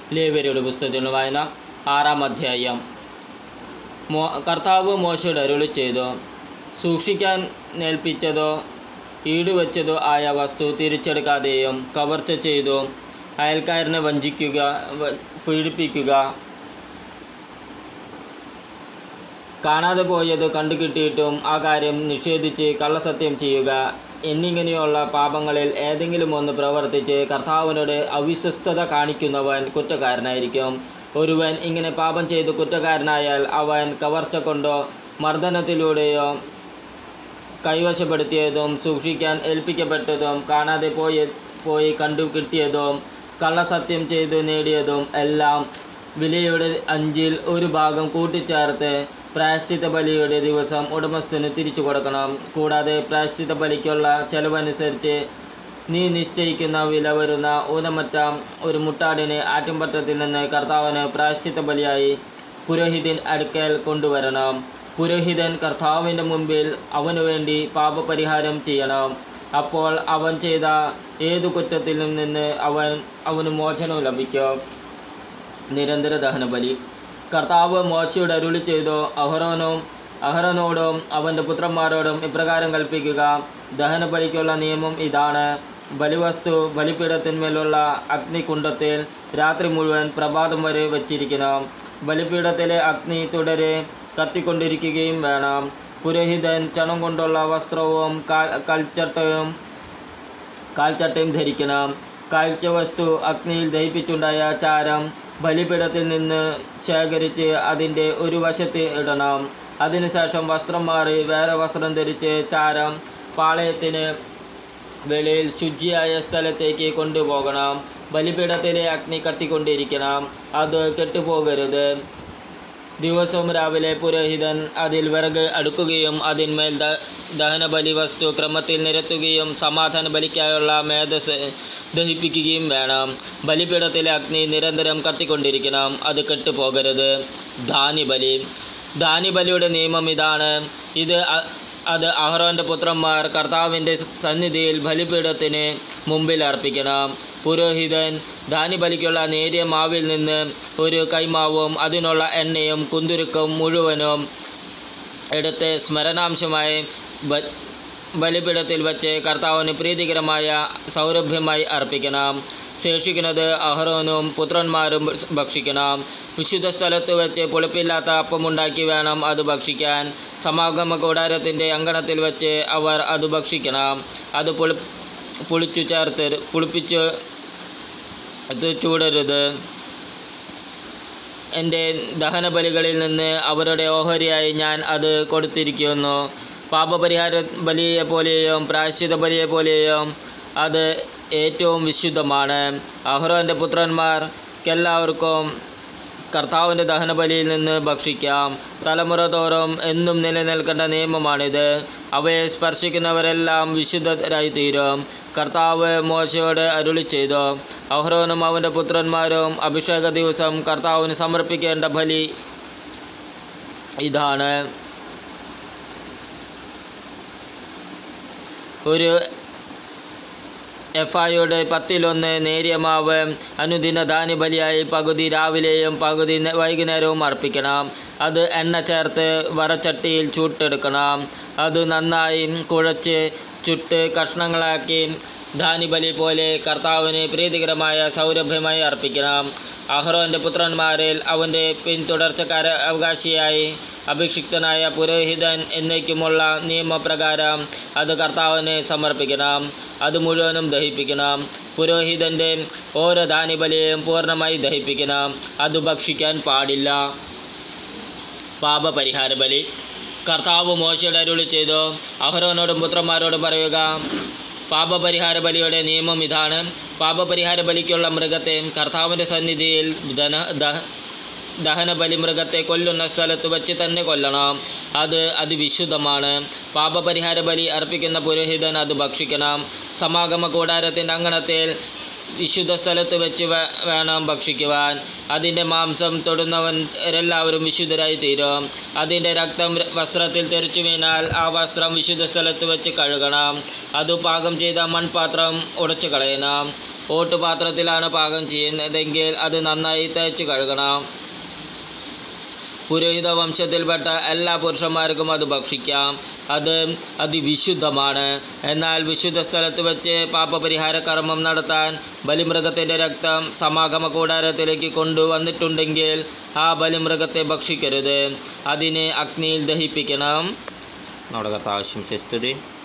ലേവ്യരുടെ പുസ്തകത്തിൽ വായന ആറാം അധ്യായം മോ കർത്താവ് മോശയോട് അരുളി ചെയ്തു സൂക്ഷിക്കാൻ ഏൽപ്പിച്ചതോ ഈടുവച്ചതോ ആയ വസ്തു തിരിച്ചെടുക്കാതെയും കവർച്ച ചെയ്തു അയൽക്കാരനെ വഞ്ചിക്കുക വ- പീഡിപ്പിക്കുക കാണാതെ പോയത് കണ്ടുകിട്ടിയിട്ടും ആ കാര്യം നിഷേധിച്ച് കള്ളസത്യം ചെയ്യുക എന്നിങ്ങനെയുള്ള പാപങ്ങളിൽ ഏതെങ്കിലും ഒന്ന് പ്രവർത്തിച്ച് കർത്താവിനോട് അവിശ്വസ്തത കാണിക്കുന്നവൻ കുറ്റക്കാരനായിരിക്കും ഒരുവൻ ഇങ്ങനെ പാപം ചെയ്ത് കുറ്റക്കാരനായാൽ അവൻ കവർച്ച കൊണ്ടോ മർദ്ദനത്തിലൂടെയോ കൈവശപ്പെടുത്തിയതും സൂക്ഷിക്കാൻ ഏൽപ്പിക്കപ്പെട്ടതും കാണാതെ പോയ പോയി കണ്ടു കിട്ടിയതും കള്ളസത്യം ചെയ്ത് നേടിയതും എല്ലാം വിലയുടെ അഞ്ചിൽ ഒരു ഭാഗം കൂട്ടിച്ചേർത്ത് പ്രായശ്ചിത്ത ബലിയുടെ ദിവസം ഉടമസ്ഥന് തിരിച്ചു കൊടുക്കണം കൂടാതെ പ്രായശ്ചിത്ത ബലിക്കുള്ള ചെലവനുസരിച്ച് നീ നിശ്ചയിക്കുന്ന വില വരുന്ന ഊനമറ്റ ഒരു മുട്ടാടിനെ ആട്ടിൻപറ്റത്തിൽ നിന്ന് കർത്താവിന് പ്രായശ്ചിത്ത ബലിയായി പുരോഹിതൻ അടുക്കൽ കൊണ്ടുവരണം പുരോഹിതൻ കർത്താവിൻ്റെ മുമ്പിൽ അവനു വേണ്ടി പാപപരിഹാരം ചെയ്യണം അപ്പോൾ അവൻ ചെയ്ത ഏതു കുറ്റത്തിൽ നിന്ന് അവൻ അവന് മോചനം ലഭിക്കും നിരന്തര ദഹനബലി കർത്താവ് മോശയോട് അരുളി ചെയ്തു അഹ്റോനും അഹ്റോനോടും അവൻ്റെ പുത്രന്മാരോടും ഇപ്രകാരം കൽപ്പിക്കുക ദഹനബലിക്കുള്ള നിയമം ഇതാണ് ബലിവസ്തു ബലിപീഠത്തിന്മേലുള്ള അഗ്നികുണ്ഡത്തിൽ രാത്രി മുഴുവൻ പ്രഭാതം വരെ വച്ചിരിക്കണം ബലിപീഠത്തിലെ അഗ്നി തുടരെ കത്തിക്കൊണ്ടിരിക്കുകയും വേണം പുരോഹിതൻ ചണം കൊണ്ടുള്ള വസ്ത്രവും കാൽ കൽച്ചട്ടയും കാൽച്ചട്ടയും ധരിക്കണം കാഴ്ചവസ്തു അഗ്നിയിൽ ദഹിപ്പിച്ചുണ്ടായ ചാരം ബലിപീഠത്തിൽ നിന്ന് ശേഖരിച്ച് അതിൻ്റെ ഒരു വശത്ത് ഇടണം അതിനുശേഷം വസ്ത്രം മാറി വേറെ വസ്ത്രം ധരിച്ച് ചാരം പാളയത്തിന് വെളിയിൽ ശുചിയായ സ്ഥലത്തേക്ക് കൊണ്ടുപോകണം ബലിപീഠത്തിലെ അഗ്നി കത്തിക്കൊണ്ടിരിക്കണം അത് കെട്ടുപോകരുത് ദിവസവും രാവിലെ പുരോഹിതൻ അതിൽ വിറക് അടുക്കുകയും അതിന്മേൽ ദ ദഹനബലി വസ്തു ക്രമത്തിൽ നിരത്തുകയും സമാധാന ബലിക്കായുള്ള മേധസ് ദഹിപ്പിക്കുകയും വേണം ബലിപീഠത്തിലെ അഗ്നി നിരന്തരം കത്തിക്കൊണ്ടിരിക്കണം അത് കെട്ടുപോകരുത് ധാന്യബലി ധാന്യബലിയുടെ നിയമം ഇതാണ് ഇത് അ- അത് അഹ്റോൻ്റെ പുത്രന്മാർ കർത്താവിൻ്റെ സന്നിധിയിൽ ബലിപീഠത്തിന് മുമ്പിൽ അർപ്പിക്കണം പുരോഹിതൻ ധാന്യബലിക്കുള്ള നേരിയ മാവിൽ നിന്ന് ഒരു കൈമാവും അതിനുള്ള എണ്ണയും കുന്തുരുക്കും മുഴുവനും എടുത്ത് സ്മരണാംശമായി ബ- ബലിപീഠത്തിൽ വച്ച് കർത്താവിന് പ്രീതികരമായ സൗരഭ്യമായി അർപ്പിക്കണം ശേഷിക്കുന്നത് അഹ്റോനും പുത്രന്മാരും ഭക്ഷിക്കണം വിശുദ്ധ സ്ഥലത്ത് വെച്ച് പുളിപ്പില്ലാത്ത അപ്പമുണ്ടാക്കി വേണം അത് ഭക്ഷിക്കാൻ സമാഗമ കൂടാരത്തിൻ്റെ അങ്കണത്തിൽ വെച്ച് അവർ അത് ഭക്ഷിക്കണം അത് പുളി പുളിച്ചു ചേർത്ത് പുളിപ്പിച്ച് അത് ചൂടരുത് എൻ്റെ ദഹനബലികളിൽ നിന്ന് അവരുടെ ഓഹരിയായി ഞാൻ അത് കൊടുത്തിരിക്കുന്നു പാപപരിഹാര ബലിയെ പോലെയും പ്രായശ്ചിത ബലിയെ പോലെയും അത് ഏറ്റവും വിശുദ്ധമാണ് അഹ്റോൻ്റെ പുത്രന്മാർക്കെല്ലാവർക്കും കർത്താവിൻ്റെ ദഹനബലിയിൽ നിന്ന് ഭക്ഷിക്കാം തലമുറ തോറും എന്നും നിലനിൽക്കേണ്ട നിയമമാണിത് അവയെ സ്പർശിക്കുന്നവരെല്ലാം വിശുദ്ധരായി തീരും കർത്താവ് മോശയോട് അരുളി ചെയ്തു അഹ്റോനും അവൻ്റെ പുത്രന്മാരും അഭിഷേക ദിവസം കർത്താവിന് സമർപ്പിക്കേണ്ട ബലി ഇതാണ് ഒരു എഫായുടെ പത്തിലൊന്ന് നേരിയ മാവ് അനുദിന ധാന്യബലിയായി പകുതി രാവിലെയും പകുതി നെ- വൈകുന്നേരവും അർപ്പിക്കണം അത് എണ്ണ ചേർത്ത് വറച്ചട്ടിയിൽ ചൂട്ടെടുക്കണം അത് നന്നായി കുഴച്ച് ചുട്ട് കഷ്ണങ്ങളാക്കി ധാന്യബലി പോലെ കർത്താവിന് പ്രീതികരമായ സൗരഭ്യമായി അർപ്പിക്കണം അഹ്റോൻ്റെ പുത്രന്മാരിൽ അവൻ്റെ പിന്തുടർച്ചക്കാര അവകാശിയായി അഭിഷിക്തനായ പുരോഹിതൻ എന്നേക്കുമുള്ള നിയമപ്രകാരം അത് കർത്താവിന് സമർപ്പിക്കണം അത് മുഴുവനും ദഹിപ്പിക്കണം പുരോഹിതൻ്റെ ഓരോ ധാന്യബലിയും പൂർണ്ണമായി ദഹിപ്പിക്കണം അത് ഭക്ഷിക്കാൻ പാടില്ല പാപപരിഹാര ബലി കർത്താവ് മോശയുടെ അരുളി ചെയ്തു അഹ്റോനോടും പുത്രന്മാരോടും പറയുക പാപപരിഹാര ബലിയുടെ നിയമം ഇതാണ് പാപപരിഹാര ബലിക്കുള്ള മൃഗത്തെ കർത്താവിൻ്റെ സന്നിധിയിൽ ധന ദഹ ദഹനബലി മൃഗത്തെ കൊല്ലുന്ന സ്ഥലത്ത് വച്ച് തന്നെ കൊല്ലണം അത് അതിവിശുദ്ധമാണ് പാപപരിഹാര ബലി അർപ്പിക്കുന്ന പുരോഹിതൻ അത് ഭക്ഷിക്കണം സമാഗമ കൂടാരത്തിൻ്റെ അങ്കണത്തിൽ വിശുദ്ധ സ്ഥലത്ത് വെച്ച് വേ- വേണം ഭക്ഷിക്കുവാൻ അതിൻ്റെ മാംസം തൊടുന്നവരെല്ലാവരും വിശുദ്ധരായി തീരും അതിൻ്റെ രക്തം ര- വസ്ത്രത്തിൽ തെറിച്ചു വീണാൽ ആ വസ്ത്രം വിശുദ്ധ സ്ഥലത്ത് വെച്ച് കഴുകണം അത് പാകം ചെയ്ത മൺപാത്രം ഉടച്ചു കളയണം ഓട്ടുപാത്രത്തിലാണ് പാകം ചെയ്യുന്നതെങ്കിൽ അത് നന്നായി തേച്ച് കഴുകണം പുരോഹിത വംശത്തിൽപ്പെട്ട എല്ലാ പുരുഷന്മാർക്കും അത് ഭക്ഷിക്കാം അത് അതിവിശുദ്ധമാണ് എന്നാൽ വിശുദ്ധ സ്ഥലത്ത് വെച്ച് പാപപരിഹാര കർമ്മം നടത്താൻ ബലിമൃഗത്തിൻ്റെ രക്തം സമാഗമ കൂടാരത്തിലേക്ക് കൊണ്ടുവന്നിട്ടുണ്ടെങ്കിൽ ആ ബലിമൃഗത്തെ ഭക്ഷിക്കരുത് അതിനെ അഗ്നിയിൽ ദഹിപ്പിക്കണം നമ്മുടെ കർത്താവ് ആശംസിച്ചത്